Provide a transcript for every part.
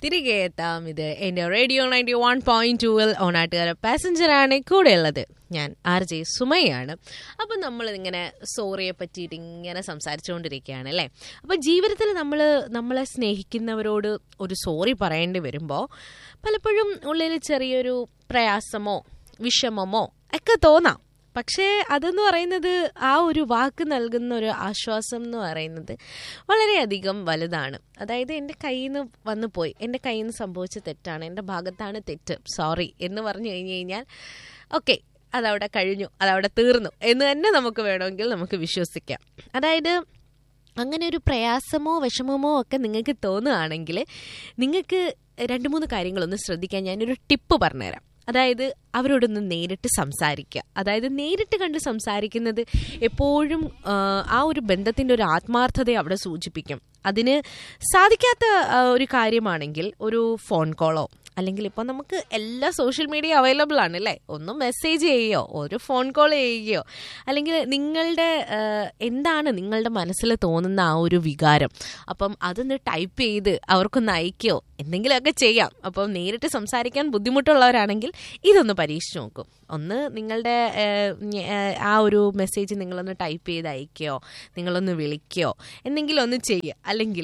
തിരികെ എത്താം ഇത് എൻ്റെ റേഡിയോ നയൻറ്റി വൺ പോയിന്റ് ടൂവിൽ ഓണാട്ടുകാര പാസഞ്ചറാണ് കൂടെയുള്ളത് ഞാൻ ആർ ജെ സുമയാണ് അപ്പം നമ്മൾ ഇങ്ങനെ സോറിയെ പറ്റിയിട്ട് ഇങ്ങനെ സംസാരിച്ചുകൊണ്ടിരിക്കുകയാണ് അല്ലേ അപ്പം ജീവിതത്തിൽ നമ്മൾ നമ്മളെ സ്നേഹിക്കുന്നവരോട് ഒരു സോറി പറയേണ്ടി വരുമ്പോൾ പലപ്പോഴും ഉള്ളിൽ ചെറിയൊരു പ്രയാസമോ വിഷമമോ ഒക്കെ തോന്നാം പക്ഷേ അതെന്ന് പറയുന്നത് ആ ഒരു വാക്ക് നൽകുന്ന ഒരു ആശ്വാസം എന്ന് പറയുന്നത് വളരെയധികം വലുതാണ് അതായത് എൻ്റെ കയ്യിൽ നിന്ന് വന്നു പോയി എൻ്റെ കയ്യിൽ നിന്ന് സംഭവിച്ച തെറ്റാണ് എൻ്റെ ഭാഗത്താണ് തെറ്റ് സോറി എന്ന് പറഞ്ഞു കഴിഞ്ഞ് കഴിഞ്ഞാൽ ഓക്കെ അതവിടെ കഴിഞ്ഞു അതവിടെ തീർന്നു എന്ന് തന്നെ നമുക്ക് വേണമെങ്കിൽ നമുക്ക് വിശ്വസിക്കാം അതായത് അങ്ങനെ ഒരു പ്രയാസമോ വിഷമമോ ഒക്കെ നിങ്ങൾക്ക് തോന്നുകയാണെങ്കിൽ നിങ്ങൾക്ക് രണ്ട് മൂന്ന് കാര്യങ്ങളൊന്ന് ശ്രദ്ധിക്കാൻ ഞാനൊരു ടിപ്പ് പറഞ്ഞുതരാം അതായത് അവരോടൊന്ന് നേരിട്ട് സംസാരിക്കുക അതായത് നേരിട്ട് കണ്ട് സംസാരിക്കുന്നത് എപ്പോഴും ആ, ആ ഒരു ബന്ധത്തിൻ്റെ ഒരു ആത്മാർത്ഥതയെ അവിടെ സൂചിപ്പിക്കും അതിന് സാധിക്കാത്ത ആ, ഒരു കാര്യമാണെങ്കിൽ ഒരു ഫോൺ കോളോ അല്ലെങ്കിൽ ഇപ്പോൾ നമുക്ക് എല്ലാ സോഷ്യൽ മീഡിയ അവൈലബിൾ ആണ് അല്ലേ ഒന്ന് മെസ്സേജ് ചെയ്യുകയോ ഒരു ഫോൺ കോൾ ചെയ്യുകയോ അല്ലെങ്കിൽ നിങ്ങളുടെ ആ, എന്താണ് നിങ്ങളുടെ മനസ്സിൽ തോന്നുന്ന ആ ഒരു വികാരം അപ്പം അതൊന്ന് ടൈപ്പ് ചെയ്ത് അവർക്കൊന്ന് അയക്കുകയോ എന്തെങ്കിലുമൊക്കെ ചെയ്യാം അപ്പം നേരിട്ട് സംസാരിക്കാൻ ബുദ്ധിമുട്ടുള്ളവരാണെങ്കിൽ ഇതൊന്ന് പരീക്ഷിച്ച് നോക്കും ഒന്ന് നിങ്ങളുടെ ആ, ഞ- ആ, ആ ഒരു മെസ്സേജ് നിങ്ങളൊന്ന് ടൈപ്പ് ചെയ്ത് അയക്കുകയോ നിങ്ങളൊന്ന് വിളിക്കുകയോ എന്തെങ്കിലും ഒന്ന് ചെയ്യുക അല്ലെങ്കിൽ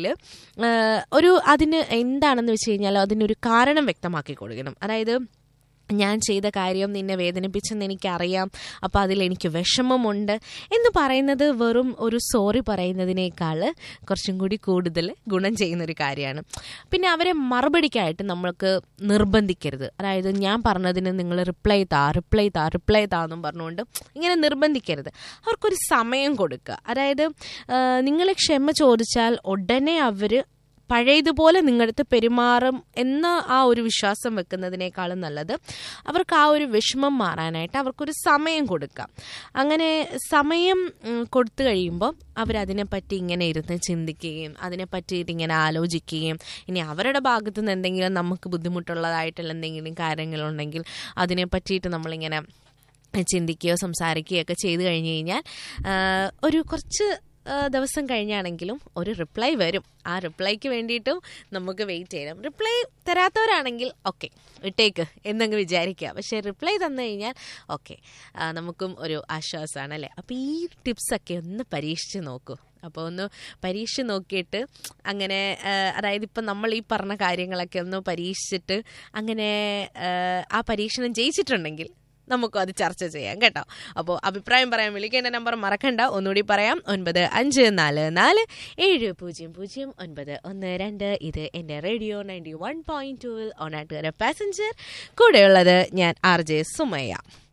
ഒരു അതിന് എന്താണെന്ന് വെച്ച് കഴിഞ്ഞാൽ അതിനൊരു കാരണം വ്യക്തമാക്കി കൊടുക്കണം അതായത് ഞാൻ ചെയ്ത കാര്യം നിന്നെ വേദനിപ്പിച്ചെന്ന് എനിക്കറിയാം അപ്പോൾ അതിലെനിക്ക് വിഷമമുണ്ട് എന്ന് പറയുന്നത് വെറും ഒരു സോറി പറയുന്നതിനേക്കാൾ കുറച്ചും കൂടി കൂടുതൽ ഗുണം ചെയ്യുന്നൊരു കാര്യമാണ് പിന്നെ അവരെ മറുപടിക്കായിട്ട് നമ്മൾക്ക് നിർബന്ധിക്കരുത് അതായത് ഞാൻ പറഞ്ഞതിന് നിങ്ങൾ റിപ്ലൈ താ റിപ്ലൈ താ റിപ്ലൈ താ എന്നും പറഞ്ഞുകൊണ്ട് ഇങ്ങനെ നിർബന്ധിക്കരുത് അവർക്കൊരു സമയം കൊടുക്കുക അതായത് നിങ്ങൾ ക്ഷമ ചോദിച്ചാൽ ഉടനെ അവർ പഴയതുപോലെ നിങ്ങളടുത്ത് പെരുമാറും എന്ന ആ ഒരു വിശ്വാസം വെക്കുന്നതിനേക്കാളും നല്ലത് അവർക്ക് ആ ഒരു വിഷമം മാറാനായിട്ട് അവർക്കൊരു സമയം കൊടുക്കാം അങ്ങനെ സമയം ഉം, കൊടുത്തു കഴിയുമ്പോൾ അവരതിനെപ്പറ്റി ഇങ്ങനെ ഇരുന്ന് ചിന്തിക്കുകയും അതിനെ പറ്റിയിട്ട് ഇങ്ങനെ ആലോചിക്കുകയും ഇനി അവരുടെ ഭാഗത്തു നിന്ന് എന്തെങ്കിലും നമുക്ക് ബുദ്ധിമുട്ടുള്ളതായിട്ടുള്ള എന്തെങ്കിലും കാര്യങ്ങളുണ്ടെങ്കിൽ അതിനെ പറ്റിയിട്ട് നമ്മളിങ്ങനെ ചിന്തിക്കുകയോ സംസാരിക്കുകയോ ഒക്കെ ചെയ്തു കഴിഞ്ഞ് കഴിഞ്ഞാൽ ആ, ഒരു കുറച്ച് ആ, ദിവസം കഴിഞ്ഞാണെങ്കിലും ഒരു റിപ്ലൈ വരും ആ റിപ്ലൈക്ക് വേണ്ടിയിട്ടും നമുക്ക് വെയിറ്റ് ചെയ്യണം റിപ്ലൈ തരാത്തവരാണെങ്കിൽ ഓക്കെ ഇട്ടേക്ക് എന്നങ്ങ് വിചാരിക്കുക പക്ഷേ റിപ്ലൈ തന്നു കഴിഞ്ഞാൽ ഓക്കെ നമുക്കും ഒരു ആശ്വാസമാണ് അല്ലേ അപ്പോൾ ഈ ടിപ്സൊക്കെ ഒന്ന് പരീക്ഷിച്ച് നോക്കൂ അപ്പോൾ ഒന്ന് പരീക്ഷ നോക്കിയിട്ട് അങ്ങനെ ആ, അതായത് ഇപ്പം നമ്മൾ ഈ പറഞ്ഞ കാര്യങ്ങളൊക്കെ ഒന്ന് പരീക്ഷിച്ചിട്ട് അങ്ങനെ ആ, ആ പരീക്ഷണം ജയിച്ചിട്ടുണ്ടെങ്കിൽ നമുക്കും അത് ചർച്ച ചെയ്യാം കേട്ടോ അപ്പോൾ അഭിപ്രായം പറയാൻ വിളിക്കേണ്ട നമ്പർ മറക്കണ്ട ഒന്നുകൂടി പറയാം ഒൻപത് അഞ്ച് നാല് നാല് ഏഴ് പൂജ്യം പൂജ്യം ഒൻപത് ഒന്ന് രണ്ട് ഇത് എൻ്റെ റേഡിയോ നയൻറ്റി വൺ പോയിൻറ്റ് ടൂവിൽ ഓണാട്ടുകാര പാസഞ്ചർ കൂടെയുള്ളത് ഞാൻ ആർ ജെ സുമയ്യ